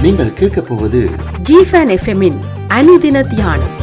நீங்கள் கேட்கப் போவது ஜிஃபன் எஃப்எம்மின் அனுதின தியானம்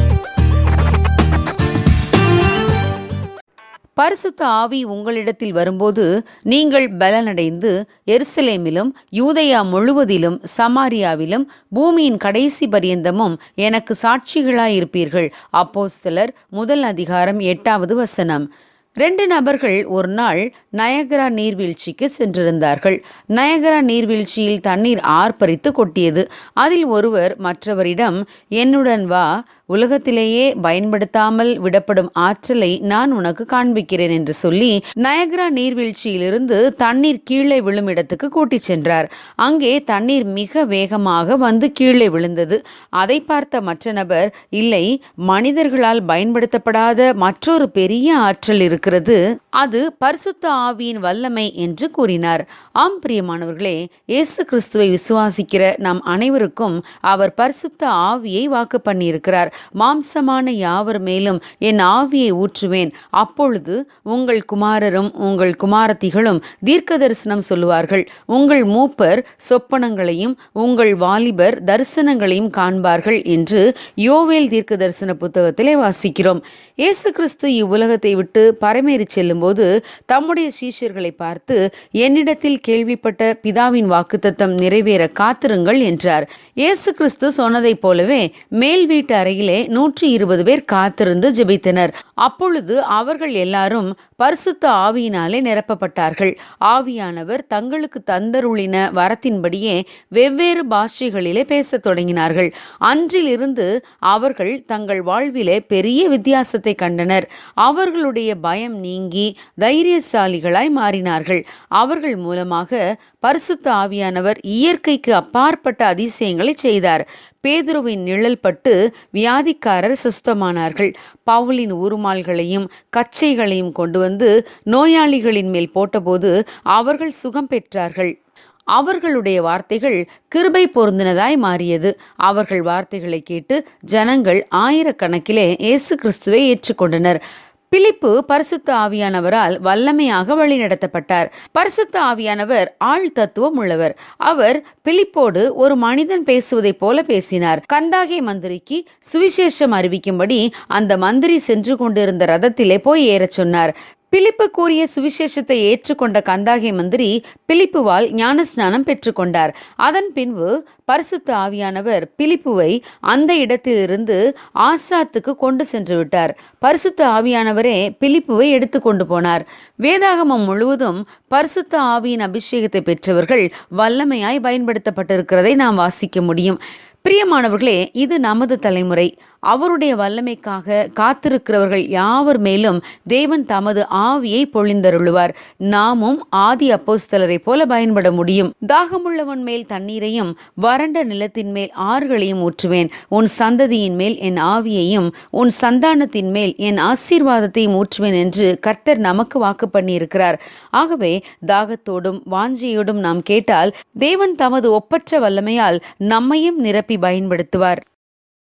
பரிசுத்த ஆவி உங்களிடத்தில் வரும்போது நீங்கள் பலனடைந்து எருசலேமிலும் யூதேயா முழுவதிலும் சமாரியாவிலும் பூமியின் கடைசி பரியந்தமும் எனக்கு சாட்சிகளாயிருப்பீர்கள் அப்போஸ்தலர் முதல் அதிகாரம் எட்டாவது வசனம் ரெண்டு நபர்கள் ஒரு நாள் நயகரா நீர்வீழ்ச்சிக்கு சென்றிருந்தார்கள் நயகரா நீர்வீழ்ச்சியில் தண்ணீர் ஆர்ப்பரித்து கொட்டியது அதில் ஒருவர் மற்றவரிடம் என்னுடன் வா உலகத்திலேயே பயன்படுத்தாமல் விடப்படும் ஆற்றலை நான் உனக்கு காண்பிக்கிறேன் என்று சொல்லி நயகரா நீர்வீழ்ச்சியிலிருந்து தண்ணீர் கீழே விழும் இடத்துக்கு கூட்டிச் சென்றார் அங்கே தண்ணீர் மிக வேகமாக வந்து கீழே விழுந்தது அதை பார்த்த மற்ற நபர் இல்லை மனிதர்களால் பயன்படுத்தப்படாத மற்றொரு பெரிய ஆற்றல் இருக்கிறது அது பரிசுத்த ஆவியின் வல்லமை என்று கூறினார் ஆம் பிரியமானவர்களே இயேசு கிறிஸ்துவை விசுவாசிக்கிற நம் அனைவருக்கும் அவர் பரிசுத்த ஆவியை வாக்கு பண்ணியிருக்கிறார் மாம்சமான யாவர் மேலும் என் ஆவியை ஊற்றுவேன் அப்பொழுது உங்கள் குமாரரும் உங்கள் குமாரத்திகளும் தீர்க்க தரிசனம் சொல்லுவார்கள் உங்கள் மூப்பர் சொப்பனங்களையும் உங்கள் வாலிபர் தரிசனங்களையும் காண்பார்கள் என்று யோவேல் தீர்க்க தரிசன புத்தகத்திலே வாசிக்கிறோம் இயேசு கிறிஸ்து இவ்வுலகத்தை விட்டு பரமேறி செல்லும்போது தம்முடைய சீஷர்களை பார்த்து என்னிடத்தில் கேள்விப்பட்ட பிதாவின் வாக்குத்தத்தம் நிறைவேற காத்திருங்கள் என்றார் இயேசு கிறிஸ்து சொன்னதைப் போலவே மேல் வீட்டு அறையிலே நூற்றி இருபது பேர் காத்திருந்து ஜெபித்தனர் அப்பொழுது அவர்கள் எல்லாரும் பரிசுத்த ஆவியினாலே நிரப்பப்பட்டார்கள் ஆவியானவர் தங்களுக்கு தந்தருளின வரத்தின்படியே வெவ்வேறு பாஷைகளிலே பேசத் தொடங்கினார்கள் அன்றிலிருந்து அவர்கள் தங்கள் வாழ்விலே பெரிய வித்தியாசத்தை கண்டனர் அவர்களுடைய பயம் நீங்கி தைரியசாலிகளாய் மாறினார்கள் அவர்கள் மூலமாக பரிசுத்த ஆவியானவர் இயற்கைக்கு அப்பாற்பட்ட அதிசயங்களை செய்தார் பேதுருவின் நிழல் பட்டு வியாதிக்காரர் சுஸ்தமானார்கள் பவுலின் உருமால்களையும் கச்சைகளையும் கொண்டு வந்து நோயாளிகளின் மேல் போட்டபோது அவர்கள் சுகம் பெற்றார்கள் அவர்களுடைய வார்த்தைகள் கிருபை பொருந்தினதாய் மாறியது அவர்கள் வார்த்தைகளை கேட்டு ஜனங்கள் ஆயிரக்கணக்கிலே இயேசு கிறிஸ்துவை ஏற்றுக்கொண்டனர் பிலிப்பு பரிசுத்த ஆவியானவரால் வல்லமையாக வழிநடத்தப்பட்டார் பரிசுத்த ஆவியானவர் ஆள் தத்துவம் உள்ளவர் அவர் பிலிப்போடு ஒரு மனிதன் பேசுவதைப் போல பேசினார் கந்தாகே மந்திரிக்கு சுவிசேஷம் அறிவிக்கும்படி அந்த மந்திரி சென்று கொண்டிருந்த ரதத்திலே போய் ஏறச் சொன்னார் பிலிப்பு கூறிய சுவிசேஷத்தை ஏற்றுக்கொண்ட கந்தாகே மந்திரி பிலிப்புவால் ஞானஸ்நானம் பெற்றுக்கொண்டார் அதன் பின்பு பரிசுத்த ஆவியானவர் பிலிப்புவை அந்த இடத்திலிருந்து ஆசாத்துக்கு கொண்டு சென்று விட்டார் பரிசுத்த ஆவியானவரே பிலிப்புவை எடுத்து கொண்டு போனார் வேதாகமம் முழுவதும் பரிசுத்த ஆவியின் அபிஷேகத்தை பெற்றவர்கள் வல்லமையாய் பயன்படுத்தப்பட்டிருக்கிறதை நாம் வாசிக்க முடியும் பிரியமானவர்களே இது நமது தலைமுறை அவருடைய வல்லமைக்காக காத்திருக்கிறவர்கள் யாவர் மேலும் தேவன் தமது ஆவியை பொழிந்தருளுவார் நாமும் ஆதி அப்போஸ்தலரை போல பயன்பட முடியும் தாகமுள்ளவன் மேல் தண்ணீரையும் வறண்ட நிலத்தின் மேல் ஆறுகளையும் ஊற்றுவேன் உன் சந்ததியின் மேல் என் ஆவியையும் உன் சந்தானத்தின் மேல் என் ஆசீர்வாதத்தையும் ஊற்றுவேன் என்று கர்த்தர் நமக்கு வாக்கு பண்ணியிருக்கிறார் ஆகவே தாகத்தோடும் வாஞ்சையோடும் நாம் கேட்டால் தேவன் தமது ஒப்பற்ற வல்லமையால் நம்மையும் நிரப்பி பயன்படுத்துவார்